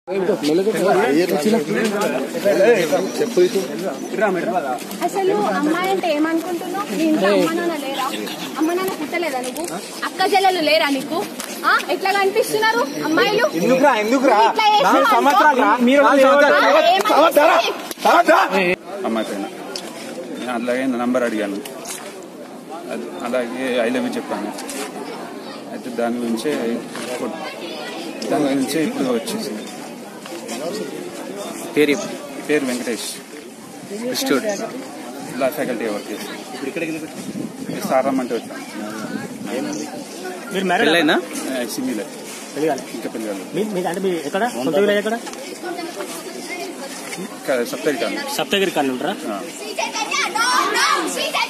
అసలు అమ్మాయి అంటే ఏమనుకుంటున్నావు నీ ఇంట్లో అమ్మ నాన్న లేరా అమ్మ నాన్న పుట్టలేదా నువ్వు అక్క చెల్లెలు లేరా నీకు ఆ ఎట్లా కనిపిస్తున్నారు అమ్మాయిలు ఎందుకురా ఎందుకురా ఇట్లా చేసిన నాలుగు అనుకో. సంవత్సరాలు రా. మీరు నాలుగు సంవత్సరాలు. ఆ, ఏమనిపిస్తుంది? అమ్మాయి పైన నేను అలాగే నంబర్ అడిగాను అది అలాగే ఐ లవ్ యూ చెప్పాను అయితే దాని గురించే కొట్- దాని గురించే ఇప్పుడు వచ్చేసింది పేరు పేరు Venkatesh student law faculty work చేస్తాను సార్ రమ్మంటే వచ్చాను మీరు మ్యారేజ్ పెళ్ళైనా సిమిలే పెళ్లి కాలే. ఇంకా పిల్లలు మీ మీ అంటే మీ ఎక్కడ సొంత విలేజ్ ఎక్కడ సప్తరి కాదు సప్తగిరి కాలనీ ఉంటారా ఆ. Shri Chaitanya, no, no, Shri Chaitanya.